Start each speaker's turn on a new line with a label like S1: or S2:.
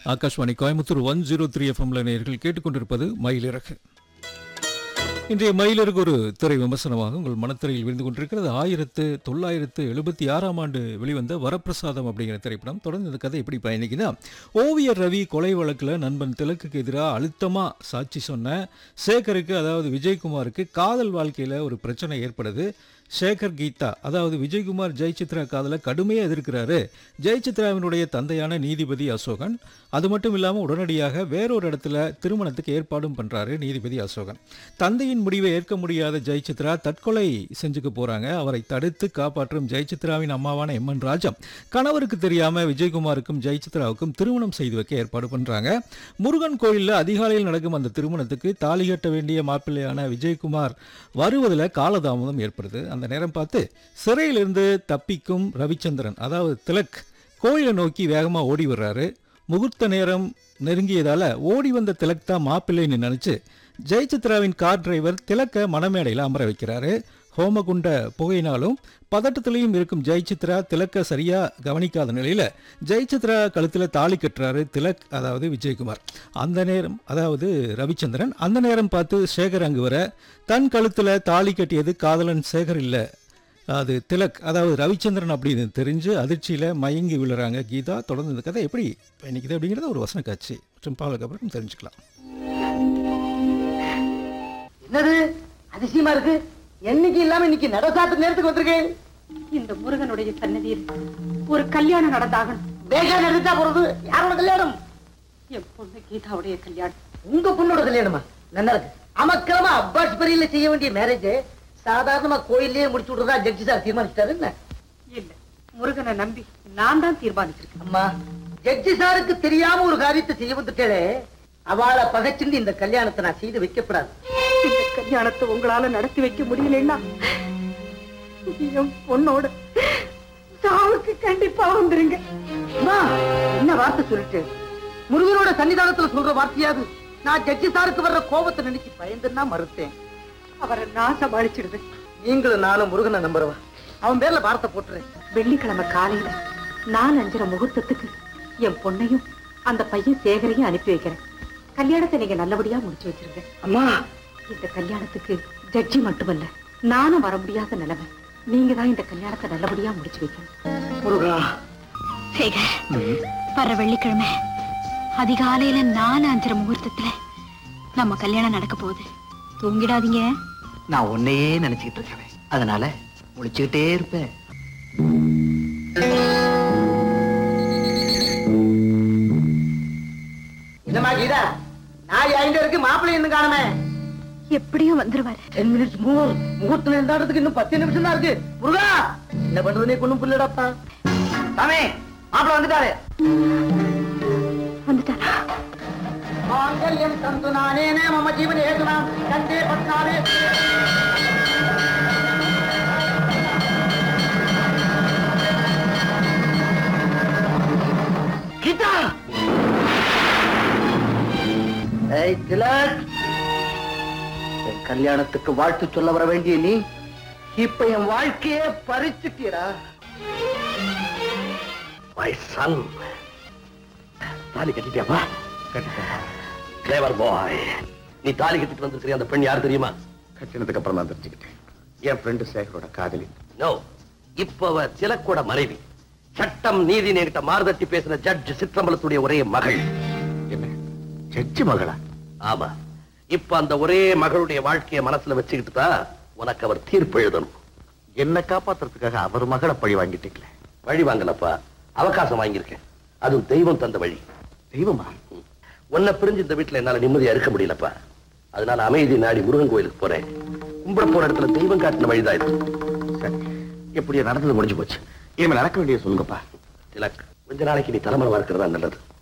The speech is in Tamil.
S1: Akashvani Coimbatore one zero three எஃப்எம்ல நேயர்கள் கேட்டுக்கொண்டிருப்பது மயிலிறகு இன்றைய மயிலிறகு ஒரு திரை விமர்சனமாக உங்கள் மனத்திரையில் விழுந்து கொண்டிருக்கிறது ஆயிரத்து தொள்ளாயிரத்து எழுபத்தி ஆறாம் ஆண்டு வெளிவந்த வரப்பிரசாதம் அப்படிங்கிற திரைப்படம் தொடர்ந்து இந்த கதை எப்படி பயணிக்குதா ஓவியர் ரவி கொலை வழக்கில் நண்பன் திலக்குக்கு எதிராக அழுத்தமாக சாட்சி சொன்ன சேகருக்கு அதாவது விஜயகுமாருக்கு காதல் வாழ்க்கையில் ஒரு பிரச்சனை ஏற்படுது சேகர் கீதா அதாவது விஜயகுமார் ஜெயசித்ரா காதலை கடுமையாக எதிர்க்கிறாரு ஜெயசித்ராவினுடைய தந்தையான நீதிபதி அசோகன் அது மட்டும் இல்லாமல் உடனடியாக வேறொரு இடத்துல திருமணத்துக்கு ஏற்பாடும் பண்ணுறாரு நீதிபதி அசோகன் தந்தையின் முடிவை ஏற்க முடியாத ஜெயசித்ரா தற்கொலை செஞ்சுக்க போகிறாங்க அவரை தடுத்து காப்பாற்றும் ஜெயசித்ராவின் அம்மாவான எம் என் ராஜம் கணவருக்கு தெரியாமல் விஜயகுமாருக்கும் ஜெயசித்ராவுக்கும் திருமணம் செய்து வைக்க ஏற்பாடு பண்ணுறாங்க முருகன் கோயிலில் அதிகாலையில் நடக்கும் அந்த திருமணத்துக்கு தாலி கட்ட வேண்டிய மாப்பிள்ளையான விஜயகுமார் வருவதில் காலதாமதம் ஏற்படுது அந்த நேரம் பார்த்து சிறையிலிருந்து தப்பிக்கும் ரவிச்சந்திரன் அதாவது திலக் கோயிலை நோக்கி வேகமாக ஓடி வர்றாரு முகூர்த்த நேரம் நெருங்கியதால் ஓடி வந்த திலக் தான் மாப்பிள்ளைன்னு நினச்சி ஜெயசித்ராவின் கார் டிரைவர் திலக்கை மணமேடையில் அமர வைக்கிறாரு ஹோமகுண்ட புகையினாலும் பதட்டத்திலையும் இருக்கும் ஜெயசித்ரா திலக்க சரியா கவனிக்காத நிலையில ஜெயசித்ரா கழுத்துல தாலி கட்டுறாரு திலக் அதாவது விஜயகுமார் அந்த நேரம் அதாவது ரவிச்சந்திரன் அந்த நேரம் பார்த்து சேகர் அங்கு வர தன் கழுத்துல தாலி கட்டியது காதலன் சேகர் இல்ல அது திலக் அதாவது ரவிச்சந்திரன் அப்படின்னு தெரிஞ்சு அதிர்ச்சியில மயங்கி விழுறாங்க கீதா தொடர்ந்து இந்த கதை எப்படி பயணிக்குது அப்படிங்கிறத ஒரு வசன காட்சி மற்றும் பாவலுக்கு அப்புறம் தெரிஞ்சுக்கலாம்
S2: என்னது அதிசயமா இருக்கு என்னைக்கு இல்லாம இன்னைக்கு நடசாத்து நேரத்துக்கு வந்திருக்கேன்
S3: இந்த முருகனுடைய சன்னதியில் ஒரு கல்யாணம் நடந்தாகணும்
S2: வேகா நடந்தா போறது யாரோட கல்யாணம்
S3: என் பொண்ணு கீதாவுடைய கல்யாணம்
S2: உங்க பொண்ணோட கல்யாணமா நல்லா இருக்கு அமக்கிரமா அப்பாஸ் பெரியில செய்ய வேண்டிய மேரேஜ் சாதாரணமா கோயில்லயே முடிச்சு விடுறதா ஜட்ஜி சார் தீர்மானிச்சிட்டாரு என்ன
S3: இல்ல முருகனை நம்பி நான் தான் தீர்மானிச்சிருக்கேன்
S2: அம்மா ஜட்ஜி சாருக்கு தெரியாம ஒரு காரியத்தை செய்ய வந்துட்டேளே அவளை பகைச்சிருந்து இந்த கல்யாணத்தை நான் செய்து வைக்கப்படாது
S3: இந்த கல்யாணத்தை உங்களால நடத்தி வைக்க முடியலன்னா என் பொண்ணோட சாவுக்கு கண்டிப்பா வந்துருங்க
S2: அம்மா என்ன வார்த்தை சொல்லிட்டு முருகனோட சன்னிதானத்துல சொல்ற வார்த்தையாது நான் ஜட்ஜி சாருக்கு வர்ற கோபத்தை நினைச்சு பயந்துன்னா மறுத்தேன்
S3: அவரை நான் சமாளிச்சிடுவேன்
S2: நீங்களும் நானும் முருகனை நம்புறவா அவன் பேர்ல வார்த்தை போட்டுறேன்
S3: வெள்ளிக்கிழமை காலையில நான் அஞ்சரை முகூர்த்தத்துக்கு என் பொண்ணையும் அந்த பையன் சேகரையும் அனுப்பி வைக்கிறேன் கல்யாணத்தை நீங்க நல்லபடியா முடிச்சு வச்சிருங்க
S2: அம்மா
S3: இந்த கல்யாணத்துக்கு ஜட்ஜி மட்டுமல்ல நானும் வர முடியாத நிலைமை நீங்க தான் இந்த கல்யாணத்தை நல்லபடியா முடிச்சு வைக்கணும்
S2: முருகா
S4: சேகர் வர வெள்ளிக்கிழமை அதிகாலையில நாலு அஞ்சரை முகூர்த்தத்துல நம்ம கல்யாணம் நடக்க போகுது தூங்கிடாதீங்க
S5: நான் உன்னையே நினைச்சுக்கிட்டு இருக்கேன் அதனால முழிச்சுக்கிட்டே இருப்பேன்
S2: என்னம்மா கீதா நாய் ஐந்து இருக்கு மாப்பிள்ளை இன்னும் காணுமே
S4: எப்படியும் வந்துருவாரு
S2: டென் மினிட்ஸ் மூர் முகூர்த்தம் இருந்தாடுறதுக்கு இன்னும் பத்து நிமிஷம் தான் இருக்கு முருகா என்ன பண்றதுனே கொண்டு புள்ளடப்பா சாமி மாப்பிள்ளை வந்துட்டாரு
S4: வந்துட்டாரா
S2: மாங்கல்யம் தந்து நானேன மம ஜீவன ஏதுனாம் கண்டே பத்னாவே கீதா ஏய் திலக் என் கல்யாணத்துக்கு வாழ்த்து சொல்ல வர வேண்டிய நீ இப்ப என் வாழ்க்கையே பறிச்சுட்டீரா
S6: மை சன் தாலி கட்டிட்டியாப்பா கட்டிட்டேன் கிளேவர் பாய் நீ தாலி கட்டிட்டு வந்திருக்கிற அந்த பெண் யார் தெரியுமா
S7: கட்டினதுக்கு அப்புறம் தான் தெரிஞ்சுக்கிட்டேன் என் ஃப்ரெண்டு சேகரோட காதலி
S6: நோ இப்ப அவ திலக்கோட மனைவி சட்டம் நீதி நேரிட்ட மார்தட்டி பேசின ஜட்ஜ் சிற்றம்பலத்துடைய ஒரே மகள்
S7: என்ன ஜட்ஜி மகளா
S6: ஆமா இப்ப அந்த ஒரே மகளுடைய வாழ்க்கைய மனசுல வச்சுக்கிட்டு தான் உனக்கு அவர் தீர்ப்பு எழுதணும்
S7: என்ன காப்பாத்துறதுக்காக அவர் மகளை பழி வாங்கிட்டீங்களே
S6: வழி வாங்கலப்பா அவகாசம் வாங்கியிருக்கேன் அதுவும் தெய்வம் தந்த வழி
S7: தெய்வமா
S6: உன்னை பிரிஞ்சு இந்த வீட்டுல என்னால நிம்மதியா இருக்க முடியலப்பா அதனால அமைதி நாடி முருகன் கோயிலுக்கு போறேன் கும்பிட போற இடத்துல தெய்வம் காட்டின வழிதான் இது
S7: சரி எப்படியோ நடந்தது முடிஞ்சு போச்சு இனிமே நடக்க வேண்டிய சொல்லுங்கப்பா
S6: திலக் கொஞ்ச நாளைக்கு நீ தலைமறை இருக்கிறதா நல்லது